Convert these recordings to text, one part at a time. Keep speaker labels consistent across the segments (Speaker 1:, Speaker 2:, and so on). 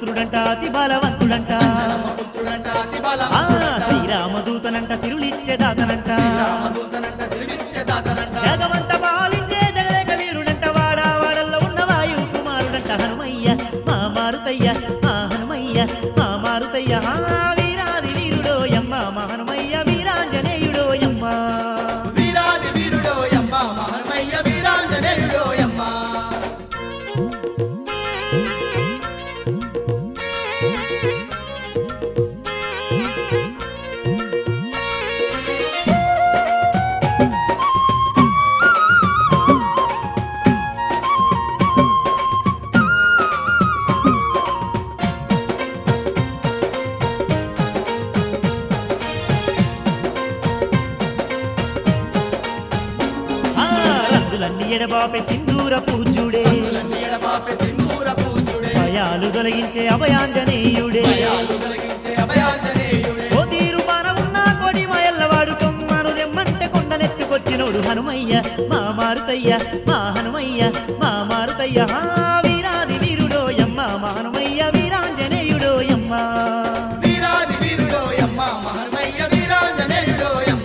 Speaker 1: పుత్రుడంట అతి బలవంతుడంట
Speaker 2: అంజనమ్మ పుత్రుడంట అతి
Speaker 1: ఆ
Speaker 2: బలవంతుడంట
Speaker 1: శ్రీరామదూతనంట సిరులిచ్చే దాతనంట
Speaker 2: శ్రీరామదూతనంట సిరివిచ్చే దాతనంట
Speaker 1: జగవంత పాలించే జగదేక వీరుడంట వాడా వాడల్లో ఉన్న వాయు కుమారుడంట హనుమయ్య మా మారుతయ్య మా హనుమయ్య మా మారుతయ్య ఆ వీరాది వీరుడో యమ్మ మా హనుమయ్య వీరాంజనేయుడో యమ్మ
Speaker 2: వీరాది వీరుడో యమ్మ మహర్మయ్య వీరాంజనేయుడో యమ్మ
Speaker 1: ఆ రంగులన్నీ ఎడబాపే సింధూర పూజుడే
Speaker 2: రంగులన్నీ ఎడబాపే సింధూర పూజుడే
Speaker 1: భయాలు తొలగించే అభయాంజనేయుడే
Speaker 2: భయాలు కలిగించే అభయాంజనేయుడే
Speaker 1: ఓ తీరు ఉన్న కొడి మయల్లవాడు కొమ్మను దెమ్మంటే కొండనెత్తుకొచ్చినోడు హనుమయ్య మా మారుతయ్య మా హనుమయ్య మా మారుతయ్య ఆ వీరాది వీరుడో యమ్మ మా హనుమయ్య వీరాంజనేయుడో యమ్మ
Speaker 2: వీరాది వీరుడో యమ్మ మహర్మయ్య వీరాంజనేయుడో యమ్మ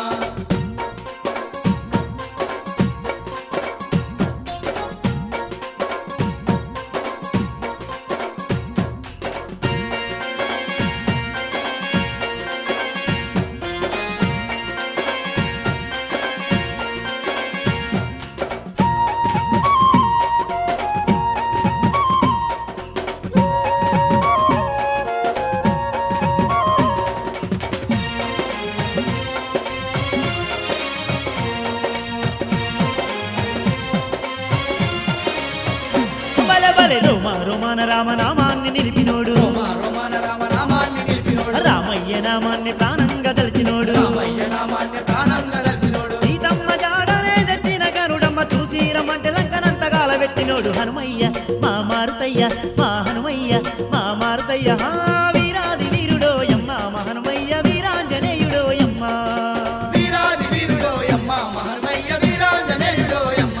Speaker 1: బల బలె రోమ రోమాన రామనామాన్ని నిలిపినోడు
Speaker 2: రోమ రోమన రామ నామాన్ని నిలిపినోడు
Speaker 1: రామయ్య నామాన్ని ప్రాణంగా తలిచినోడు
Speaker 2: రామయ్య నామాన్ని ప్రాణంగా రచినోడు
Speaker 1: సీతమ్మ జాడనే తెచ్చిన గరుడమ్మ చూసి రమ్మంటే లంకనంతగాల పెట్టినోడు హనుమయ్య మా మారుతయ్య మా హనుమయ్య మా మారుతయ్య హా వీరాది వీరుడో యమ్మ మా హనుమయ్య వీరాంజనేయుడో యమ్మ
Speaker 2: వీరాది వీరుడో యమ్మ మహర్మయ్య వీరాంజనేయుడో యమ్మ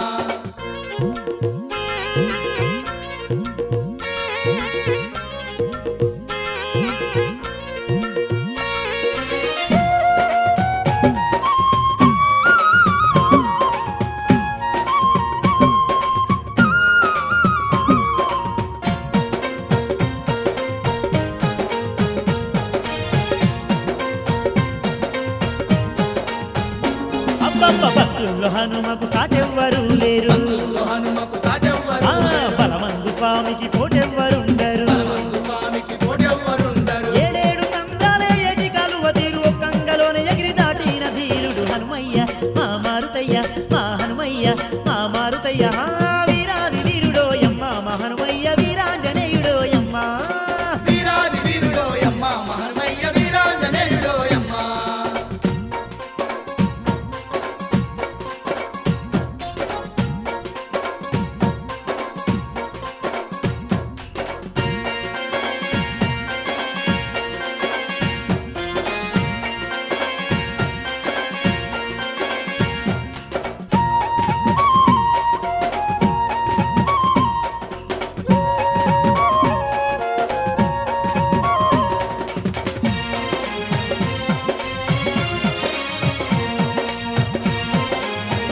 Speaker 1: అబ్బబ్బ భక్తుల్లో హనుమకు సాటెవ్వరు లేరు
Speaker 2: భక్తుల్లో హనుమకు సాటెవ్వరు
Speaker 1: ఆ బలమందు స్వామికి పోటెవ్వరుండరు
Speaker 2: బలవంతు స్వామికి పోటెవ్వరుండరు
Speaker 1: ఏడేడు సందాలే ఏటి కాలువ తీరు ఒక్కంగలోనే ఎగిరి దాటిన ధీరుడు హనుమయ్య మా మారుతయ్య మా హనుమయ్య మా మారుతయ్య హా వీరాది వీరుడో యమ్మ మా హనుమయ్య వీరాంజనేయుడో యమ్మ
Speaker 2: వీరాది వీరుడో యమ్మ మహర్మయ్య వీరాంజనేయుడో యమ్మ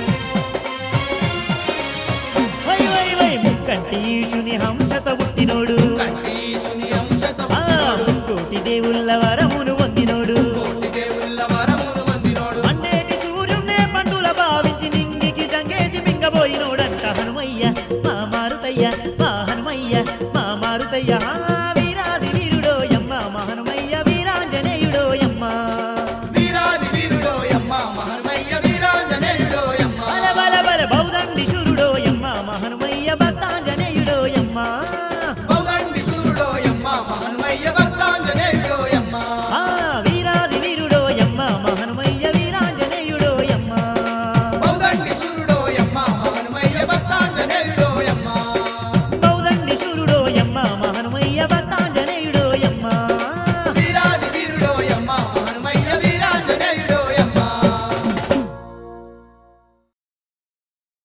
Speaker 1: వై వై వై ముక్కంటి ఈశుని హంసత పుట్టినోడు